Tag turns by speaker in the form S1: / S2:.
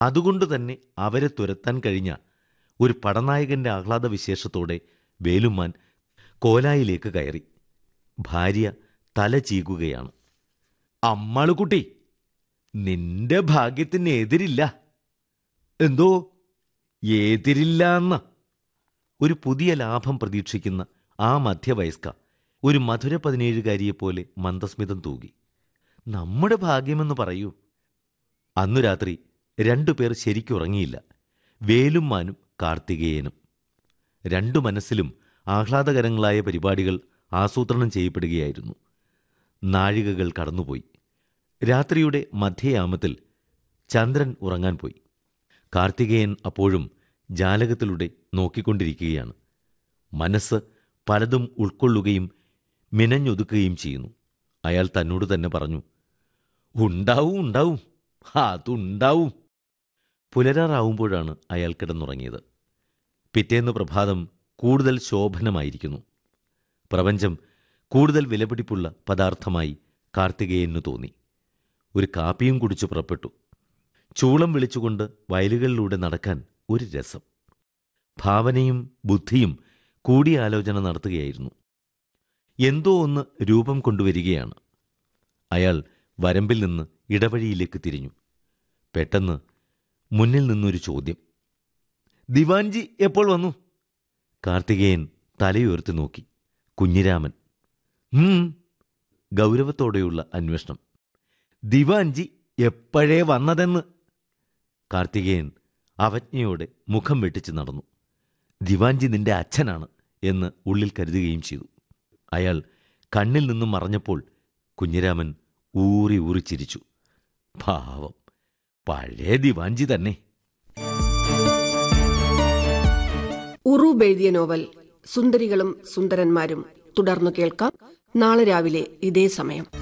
S1: അതുകൊണ്ട് തന്നെ അവരെ തുരത്താൻ കഴിഞ്ഞ ഒരു പടനായകന്റെ ആഹ്ലാദ വിശേഷത്തോടെ വേലുമാൻ കോലായിലേക്ക് കയറി ഭാര്യ തല ചീകുകയാണ് അമ്മാളുകുട്ടി നിന്റെ ഭാഗ്യത്തിന് എതിരില്ല എന്തോ എതിരില്ലാന്ന ഒരു പുതിയ ലാഭം പ്രതീക്ഷിക്കുന്ന ആ മധ്യവയസ്ക ഒരു മധുര പതിനേഴുകാരിയെപ്പോലെ മന്ദസ്മിതം തൂകി നമ്മുടെ ഭാഗ്യമെന്ന് പറയൂ അന്നു രാത്രി രണ്ടുപേർ ശരിക്കുറങ്ങിയില്ല വേലും മാനും കാർത്തികേയനും രണ്ടു മനസ്സിലും ആഹ്ലാദകരങ്ങളായ പരിപാടികൾ ആസൂത്രണം ചെയ്യപ്പെടുകയായിരുന്നു നാഴികകൾ കടന്നുപോയി രാത്രിയുടെ മധ്യയാമത്തിൽ ചന്ദ്രൻ ഉറങ്ങാൻ പോയി കാർത്തികേയൻ അപ്പോഴും ജാലകത്തിലൂടെ നോക്കിക്കൊണ്ടിരിക്കുകയാണ് മനസ്സ് പലതും ഉൾക്കൊള്ളുകയും മിനഞ്ഞൊതുക്കുകയും ചെയ്യുന്നു അയാൾ തന്നോട് തന്നെ പറഞ്ഞു ഉണ്ടാവും ഉണ്ടാവും അതുണ്ടാവും പുലരാറാവുമ്പോഴാണ് അയാൾ കിടന്നുറങ്ങിയത് പിറ്റേന്ന് പ്രഭാതം കൂടുതൽ ശോഭനമായിരിക്കുന്നു പ്രപഞ്ചം കൂടുതൽ വിലപിടിപ്പുള്ള പദാർത്ഥമായി കാർത്തികേയനു തോന്നി ഒരു കാപ്പിയും കുടിച്ചു പുറപ്പെട്ടു ചൂളം വിളിച്ചുകൊണ്ട് വയലുകളിലൂടെ നടക്കാൻ ഒരു രസം ഭാവനയും ബുദ്ധിയും കൂടിയാലോചന നടത്തുകയായിരുന്നു എന്തോ ഒന്ന് രൂപം കൊണ്ടുവരികയാണ് അയാൾ വരമ്പിൽ നിന്ന് ഇടവഴിയിലേക്ക് തിരിഞ്ഞു പെട്ടെന്ന് മുന്നിൽ നിന്നൊരു ചോദ്യം ദിവാൻജി എപ്പോൾ വന്നു കാർത്തികേയൻ തലയുയർത്തി നോക്കി കുഞ്ഞിരാമൻ ഉം ഗൗരവത്തോടെയുള്ള അന്വേഷണം ദിവാൻജി എപ്പോഴേ വന്നതെന്ന് കാർത്തികേയൻ അവജ്ഞയോടെ മുഖം വെട്ടിച്ച് നടന്നു ദിവാൻജി നിന്റെ അച്ഛനാണ് എന്ന് ഉള്ളിൽ കരുതുകയും ചെയ്തു അയാൾ കണ്ണിൽ നിന്നും മറഞ്ഞപ്പോൾ കുഞ്ഞിരാമൻ ഊറി ഊറി ചിരിച്ചു ഭാവം പഴയ ദിവാൻജി തന്നെ
S2: ഉറൂബ് എഴുതിയ നോവൽ സുന്ദരികളും സുന്ദരന്മാരും തുടർന്നു കേൾക്കാം നാളെ രാവിലെ ഇതേ സമയം